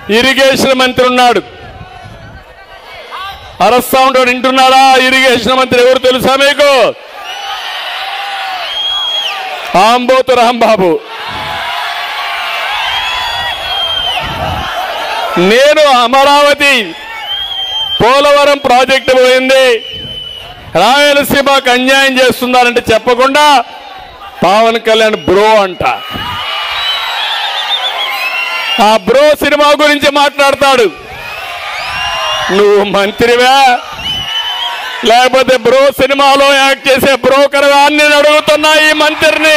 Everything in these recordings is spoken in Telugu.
ఇరిగేషన్ మంత్రి ఉన్నాడు అరస్తా ఉంటాడు వింటున్నారా ఇరిగేషన్ మంత్రి ఎవరు తెలుసా మీకు ఆంబోతు రాంబాబు నేను అమరావతి పోలవరం ప్రాజెక్టు పోయింది రాయలసీమకు అన్యాయం చేస్తున్నారంటే చెప్పకుండా పవన్ కళ్యాణ్ బ్రో అంట ఆ బ్రో సినిమా గురించి మాట్లాడతాడు నువ్వు మంత్రివా లేకపోతే బ్రో సినిమాలో యాక్ట్ చేసే బ్రోకర్ అని నేను అడుగుతున్నా ఈ మంత్రిని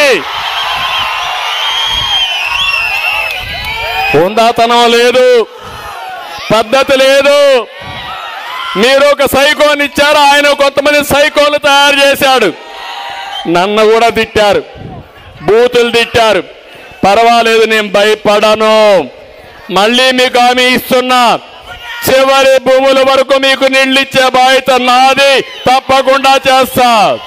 హుందాతనం లేదు పద్ధతి లేదు మీరు ఒక సైకోని ఇచ్చారు ఆయన కొంతమంది సైకోలు తయారు చేశాడు నన్ను కూడా తిట్టారు బూతులు తిట్టారు పర్వాలేదు నేను భయపడను మళ్ళీ మీకు హామీ ఇస్తున్నా చివరి భూముల వరకు మీకు నీళ్ళు ఇచ్చే బాధ్యత నాది తప్పకుండా చేస్తా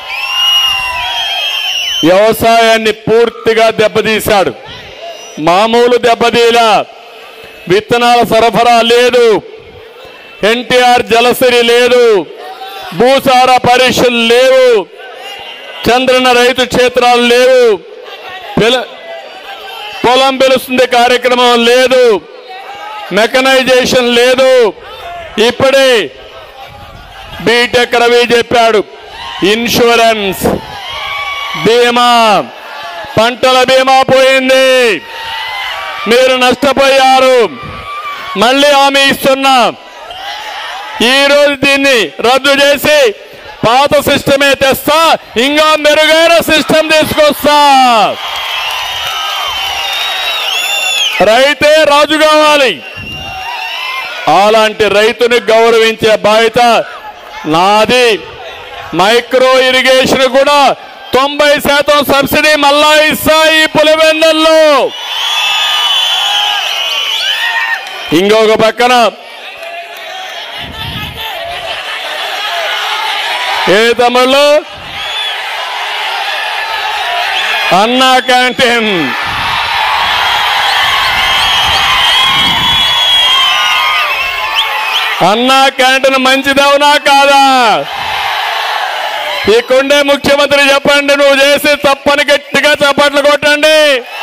వ్యవసాయాన్ని పూర్తిగా దెబ్బతీశాడు మామూలు దెబ్బతీలా విత్తనాల సరఫరా లేదు ఎన్టీఆర్ జలసిరి లేదు భూసార పరీక్షలు లేవు చంద్రన రైతు క్షేత్రాలు లేవు పిల- పొలం పిలుస్తుంది కార్యక్రమం లేదు మెకనైజేషన్ లేదు ఇప్పుడే బీటెక్ రవి చెప్పాడు ఇన్సూరెన్స్ బీమా పంటల బీమా పోయింది మీరు నష్టపోయారు మళ్ళీ హామీ ఇస్తున్నా ఈ రోజు దీన్ని రద్దు చేసి పాత సిస్టమే తెస్తా ఇంకా మెరుగైన సిస్టమ్ తీసుకొస్తా రైతే రాజు కావాలి అలాంటి రైతుని గౌరవించే బాధ్యత నాది మైక్రో ఇరిగేషన్ కూడా తొంభై శాతం సబ్సిడీ మళ్ళా ఇస్తా ఈ పులివెందల్లో ఇంకొక పక్కన ఏ తమిళ్ళు అన్నా క్యాంటీన్ అన్నా క్యాంటీన్ మంచిదవునా కాదా ఇక్కడే ముఖ్యమంత్రి చెప్పండి నువ్వు చేసి తప్పని గట్టిగా చప్పట్లు కొట్టండి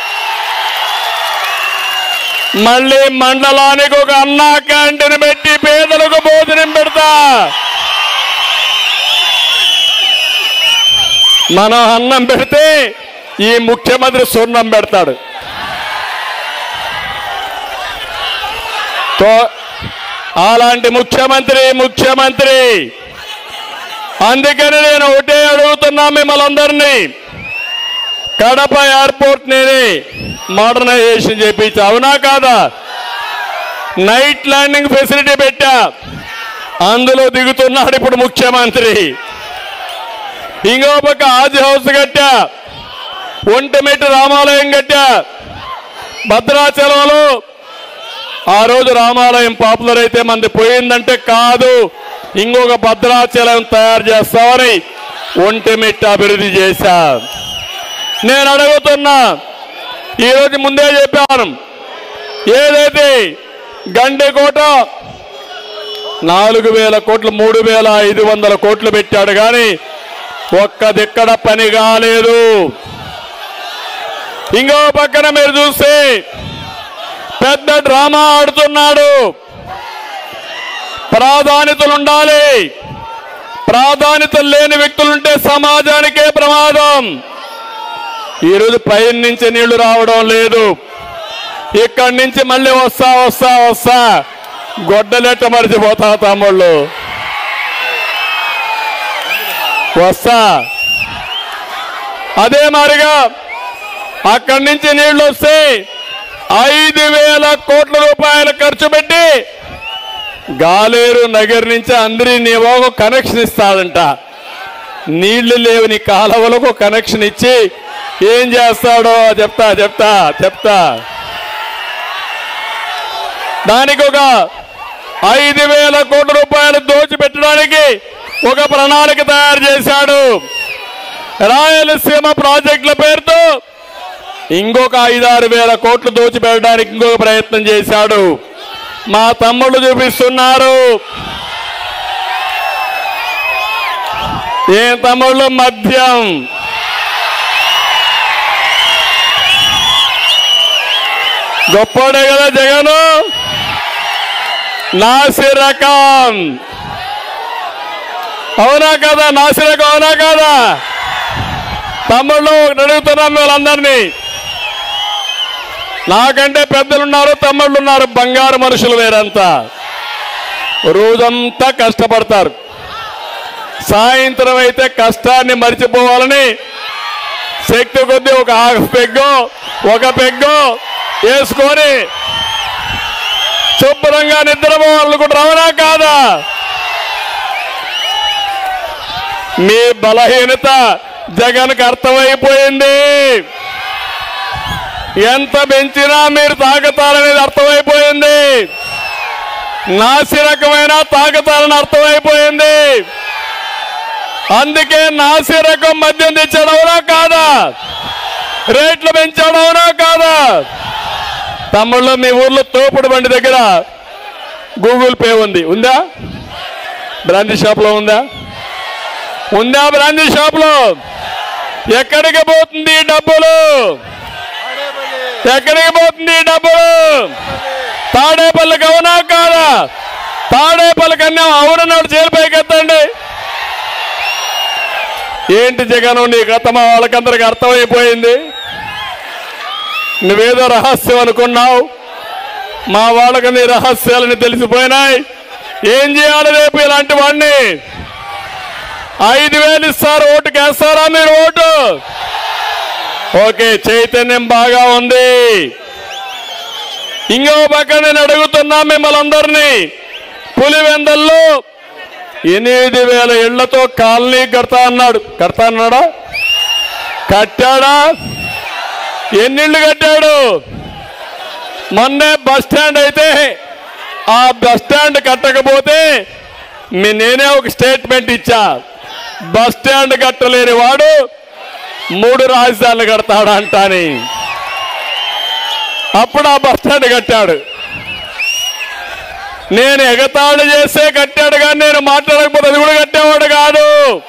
మళ్ళీ మండలానికి ఒక అన్నా క్యాంటీన్ పెట్టి పేదలకు భోజనం పెడతా మనం అన్నం పెడితే ఈ ముఖ్యమంత్రి సున్నం పెడతాడు తో- అలాంటి ముఖ్యమంత్రి ముఖ్యమంత్రి అందుకని నేను ఒకటే అడుగుతున్నా మిమ్మల్ని అందరినీ కడప ఎయిర్పోర్ట్ నేనే మోడర్నైజేషన్ చేపించా అవునా కాదా నైట్ ల్యాండింగ్ ఫెసిలిటీ పెట్టా అందులో దిగుతున్నాడు ఇప్పుడు ముఖ్యమంత్రి ఇంకో పక్క ఆది హౌస్ కట్టా ఒంటిమెట్టు రామాలయం కట్టా భద్రాచలంలో ఆ రోజు రామాలయం పాపులర్ అయితే మంది పోయిందంటే కాదు ఇంకొక భద్రాచలం తయారు చేస్తామని ఒంటిమిట్ట అభివృద్ధి చేశా నేను అడుగుతున్నా ఈరోజు ముందే చెప్పాను ఏదైతే గండికోట నాలుగు వేల కోట్లు మూడు వేల ఐదు వందల కోట్లు పెట్టాడు కానీ ఒక్క దిక్కడ పని కాలేదు ఇంకో పక్కన మీరు చూస్తే పెద్ద డ్రామా ఆడుతున్నాడు ప్రాధాన్యతలు ఉండాలి ప్రాధాన్యతలు లేని వ్యక్తులుంటే సమాజానికే ప్రమాదం ఈరోజు పైన నుంచి నీళ్లు రావడం లేదు ఇక్కడి నుంచి మళ్ళీ వస్తా వస్తా వస్తా గొడ్డలెట్ట మరిచిపోతా తమ్ముళ్ళు వస్తా అదే మారిగా అక్కడి నుంచి నీళ్లు వస్తే ఐదు వేల కోట్ల రూపాయలు ఖర్చు పెట్టి గాలేరు నగర్ నుంచి అందరి నీవో కనెక్షన్ ఇస్తాడంట నీళ్లు లేవని కాలువలకు కనెక్షన్ ఇచ్చి ఏం చేస్తాడో చెప్తా చెప్తా చెప్తా దానికి ఒక ఐదు వేల కోట్ల రూపాయలు దోచిపెట్టడానికి ఒక ప్రణాళిక తయారు చేశాడు రాయలసీమ ప్రాజెక్టుల పేరుతో ఇంకొక ఐదారు వేల కోట్లు దోచిపెట్టడానికి ఇంకొక ప్రయత్నం చేశాడు మా తమ్ముళ్ళు చూపిస్తున్నారు ఏం తమ్ముళ్ళు మద్యం గొప్పోడే కదా జగను నాసిరకం అవునా కదా నాసిరకం అవునా కదా తమ్ముళ్ళు ఒకటి అడుగుతున్నాం వీళ్ళందరినీ నాకంటే పెద్దలు ఉన్నారు తమ్ముళ్ళు ఉన్నారు బంగారు మనుషులు వేరంతా రోజంతా కష్టపడతారు సాయంత్రం అయితే కష్టాన్ని మర్చిపోవాలని శక్తి కొద్దీ ఒక హాఫ్ పెగ్గో ఒక పెగ్గో వేసుకొని శుభ్రంగా నిద్రపోవాలనుకుంటారు అవునా కాదా మీ బలహీనత జగన్కి అర్థమైపోయింది ఎంత పెంచినా మీరు తాగుతారనేది అర్థమైపోయింది నాసి రకమైన తాగుతారని అర్థమైపోయింది అందుకే నాసి రకం మద్యం తెచ్చాడవునా కాదా రేట్లు పెంచాడవునా కాదా తమ్ముళ్ళు మీ ఊర్లో తోపుడు బండి దగ్గర గూగుల్ పే ఉంది ఉందా బ్రాందీ షాప్లో ఉందా ఉందా బ్రాందీ షాప్లో ఎక్కడికి పోతుంది ఈ డబ్బులు ఎక్కడికి పోతుంది ఈ డబ్బులు తాడేపల్లికి అవునా కాదా తాడేపల్లికి అన్నా అవునన్నాడు జైలుపైకి ఎత్తండి ఏంటి జగన్ నీ గత మా వాళ్ళకందరికి అర్థమైపోయింది నువ్వేదో రహస్యం అనుకున్నావు మా వాళ్ళకి నీ రహస్యాలని తెలిసిపోయినాయి ఏం చేయాలి రేపు ఇలాంటి వాడిని ఐదు వేలు ఇస్తారు ఓటుకి వేస్తారా మీరు ఓటు ఓకే చైతన్యం బాగా ఉంది ఇంకో పక్క నేను అడుగుతున్నా మిమ్మల్ని అందరినీ పులివెందల్లో ఎనిమిది వేల ఇళ్లతో కాలనీ కడతా అన్నాడు కడతా అన్నాడా కట్టాడా ఎన్నిళ్ళు కట్టాడు మొన్నే బస్ స్టాండ్ అయితే ఆ బస్ స్టాండ్ కట్టకపోతే మీ నేనే ఒక స్టేట్మెంట్ ఇచ్చా బస్ స్టాండ్ కట్టలేని వాడు మూడు రాజధానులు కడతాడంటాని అప్పుడు ఆ బస్ స్టాండ్ కట్టాడు నేను ఎగతాళి చేస్తే కట్టాడు కానీ నేను మాట్లాడకపోతే అది కూడా కట్టేవాడు కాదు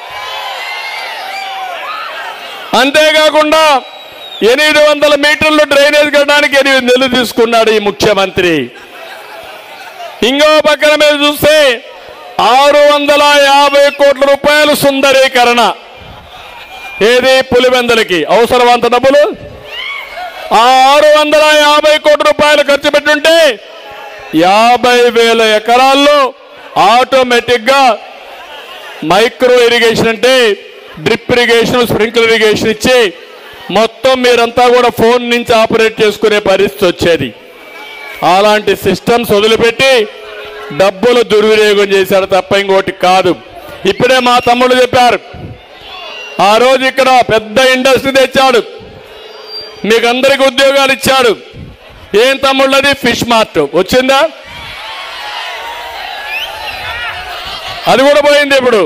అంతేకాకుండా ఎనిమిది వందల మీటర్లు డ్రైనేజ్ కట్టడానికి ఎనిమిది నెలలు తీసుకున్నాడు ఈ ముఖ్యమంత్రి ఇంకో పక్కన మీద చూస్తే ఆరు వందల యాభై కోట్ల రూపాయలు సుందరీకరణ ఏది పులివెందలకి అవసరం అంత డబ్బులు ఆ ఆరు వందల యాభై కోట్ల రూపాయలు ఖర్చు పెట్టుంటే యాభై వేల ఎకరాల్లో ఆటోమేటిక్ గా మైక్రో ఇరిగేషన్ అంటే డ్రిప్ ఇరిగేషన్ స్ప్రింకిల్ ఇరిగేషన్ ఇచ్చి మొత్తం మీరంతా కూడా ఫోన్ నుంచి ఆపరేట్ చేసుకునే పరిస్థితి వచ్చేది అలాంటి సిస్టమ్స్ వదిలిపెట్టి డబ్బులు దుర్వినియోగం చేశారు తప్ప ఇంకోటి కాదు ఇప్పుడే మా తమ్ముడు చెప్పారు ఆ రోజు ఇక్కడ పెద్ద ఇండస్ట్రీ తెచ్చాడు మీకు అందరికి ఉద్యోగాలు ఇచ్చాడు ఏం తమ్ముళ్ళది ఫిష్ మార్ట్ వచ్చిందా అది కూడా పోయింది ఇప్పుడు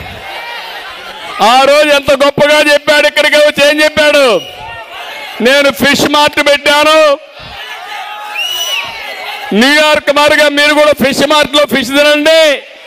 ఆ రోజు ఎంత గొప్పగా చెప్పాడు ఇక్కడికి వచ్చి ఏం చెప్పాడు నేను ఫిష్ మార్ట్ పెట్టాను న్యూయార్క్ మారుగా మీరు కూడా ఫిష్ మార్ట్ లో ఫిష్ తినండి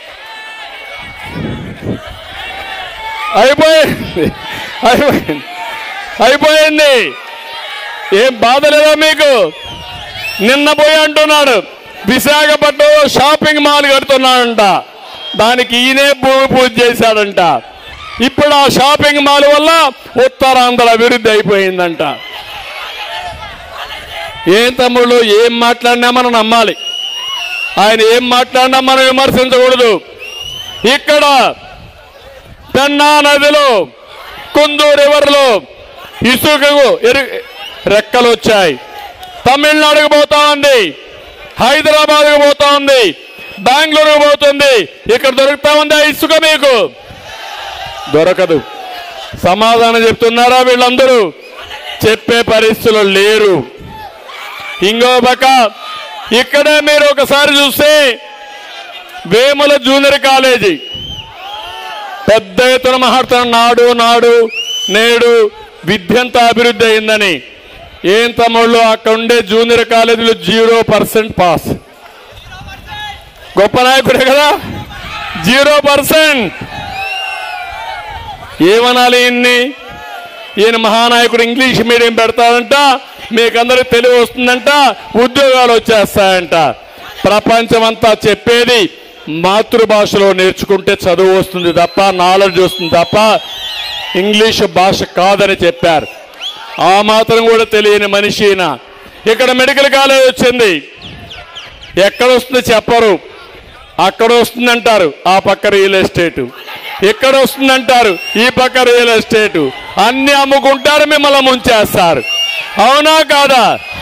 అయిపోయింది అయిపోయింది అయిపోయింది ఏం బాధ లేదా మీకు నిన్న పోయి అంటున్నాడు విశాఖపట్నంలో షాపింగ్ మాల్ కడుతున్నాడంట దానికి ఈయనే భూమి పూజ చేశాడంట ఇప్పుడు ఆ షాపింగ్ మాల్ వల్ల ఉత్తరాంధ్ర అభివృద్ధి అయిపోయిందంట ఏం తమ్ముళ్ళు ఏం మాట్లాడినా మనం నమ్మాలి ఆయన ఏం మాట్లాడినా మనం విమర్శించకూడదు ఇక్కడ పెన్నా నదిలో కుందు రివర్లో ఇసుకకు ఎరు- రెక్కలు వచ్చాయి తమిళనాడుకు పోతా ఉంది హైదరాబాద్కు పోతా ఉంది బెంగళూరుకు పోతుంది ఇక్కడ దొరుకుతా ఉంది ఆ ఇసుక మీకు దొరకదు సమాధానం చెప్తున్నారా వీళ్ళందరూ చెప్పే పరిస్థితులు లేరు ఇంకో పక్క ఇక్కడే మీరు ఒకసారి చూస్తే వేముల జూనియర్ కాలేజీ పెద్ద ఎత్తున మాట్లాడుతున్న నాడు నాడు నేడు విద్యంతా అభివృద్ధి అయిందని ఏం తమ్ముళ్ళు అక్కడ ఉండే జూనియర్ కాలేజీలు జీరో పర్సెంట్ పాస్ గొప్ప నాయకుడే కదా జీరో పర్సెంట్ ఏమనాలి ఈయన్ని ఈయన మహానాయకుడు ఇంగ్లీష్ మీడియం పెడతాడంట మీకందరికి తెలివి వస్తుందంట ఉద్యోగాలు వచ్చేస్తాయంట ప్రపంచమంతా చెప్పేది మాతృభాషలో నేర్చుకుంటే చదువు వస్తుంది తప్ప నాలెడ్జ్ వస్తుంది తప్ప ఇంగ్లీష్ భాష కాదని చెప్పారు ఆ మాత్రం కూడా తెలియని మనిషి ఈయన ఇక్కడ మెడికల్ కాలేజ్ వచ్చింది ఎక్కడ వస్తుంది చెప్పరు అక్కడ వస్తుందంటారు ఆ పక్క రియల్ ఎస్టేట్ ఇక్కడ వస్తుందంటారు ఈ పక్క రియల్ ఎస్టేట్ అన్ని అమ్ముకుంటారు మిమ్మల్ని ముంచేస్తారు అవునా కాదా